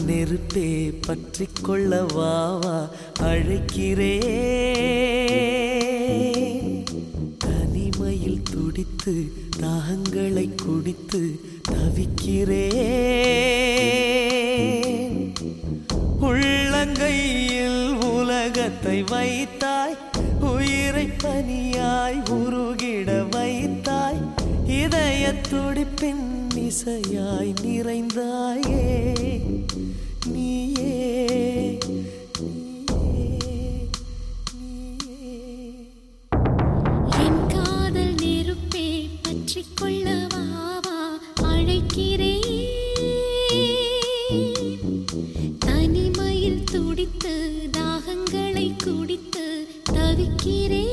நெருப்பே பற்றி கொள்ள வாவா அழைக்கிறே தனிமையில் துடித்து தாகங்களை குடித்து தவிக்கிறே உள்ளங்கையில் உலகத்தை வைத்தாய் உயிரை பனியாய் உருகிட வைத்தாய் இதய துடிப்பின் இசையாய் நிறைந்தாயே நீயே நீயே நீயே என் காதல் நெருப்பே பற்றிக் கொள்ள வாவா அழைக்கிறேன் தனிமையில் துடித்து தாகங்களை குடித்து தவிக்கிறேன்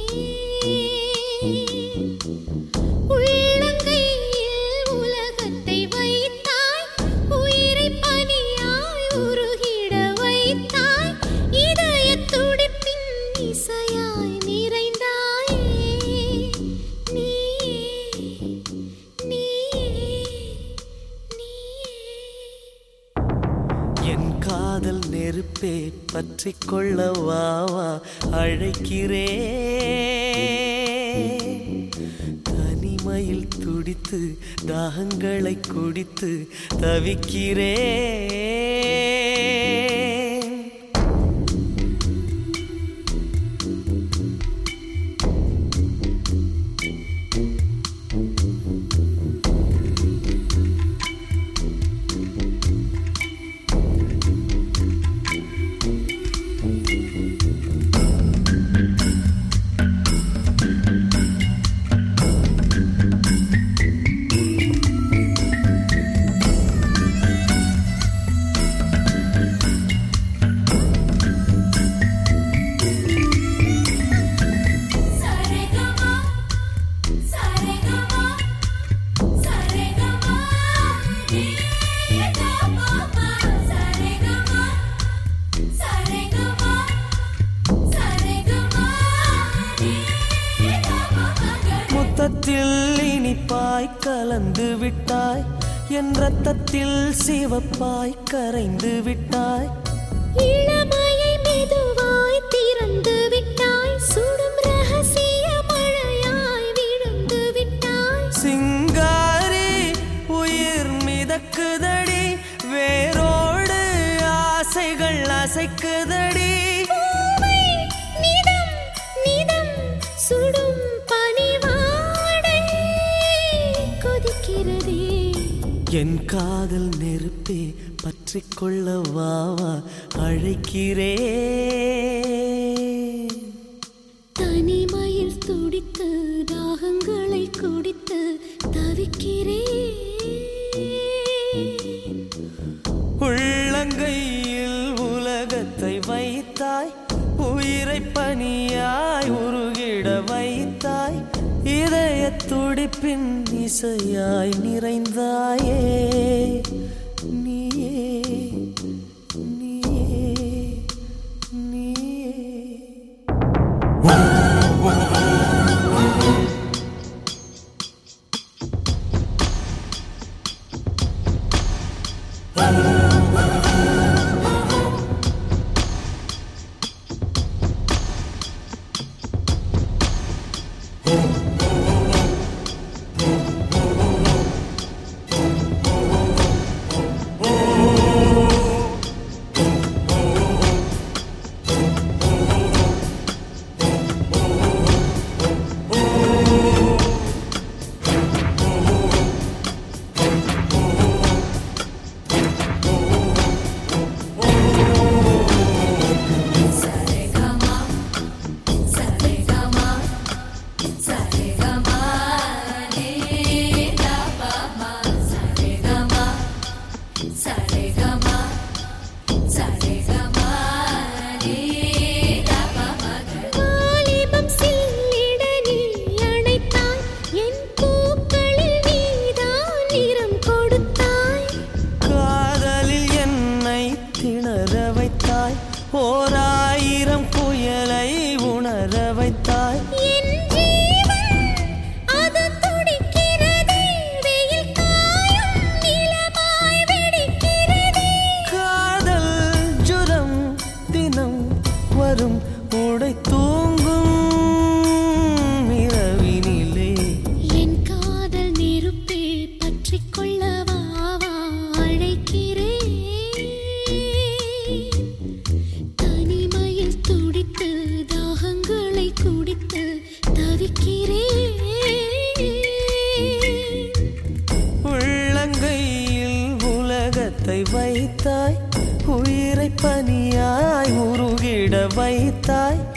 உள்ளங்கையில் உலகத்தை வைத்தாய் உயிரை பனியாய் உருகிட வைத்தாய் இதய துடிப்பின் இசையாய் நிறைந்தாயே நீயே நீயே நீயே என் காதல் நெருப்பே பற்றி கொள்ள வாவா அழைக்கிறே தனிமையில் துடித்து தாகங்களை குடித்து தவிக்கிறே சரேகமா சரேகமா சரேகமா நீதாமா சரேகமா சரேகமா சரேகமா நீதாமா முத்தத்தில் இனிப்பாய் கலந்து விட்டாய் என் ரத்தத்தில் சிவப்பாய் கரைந்து விட்டாய் இளமையை மெதுவாய் திறந்து விட்டாய் சுடும் ரகசிய மழையாய் விழுந்து விட்டாய் சிங்காரி உயிர் மிதக்குதடி வேரோடு ஆசைகள் அசைக்குதடி பூவை நிதம் நிதம் சுடும் பனிவாடை கொதிக்கிறதே என் காதல் நெருப்பே பற்றி கொள்ள வாவா அழைக்கிறே தனிமையில் துடித்து தாகங்களை குடித்து தவிக்கிறேன் உள்ளங்கையில் உலகத்தை வைத்தாய் உயிரை பனியாய் உருகிட வைத்தாய் இதய துடிப்பின் இசையாய் நிறைந்தாயே நீயே நீயே நீயே சரேகமா சரேகமா தவிக்கிறேன் உள்ளங்கையில் உலகத்தை வைத்தாய் உயிரை பனியாய் உருகிட வைத்தாய்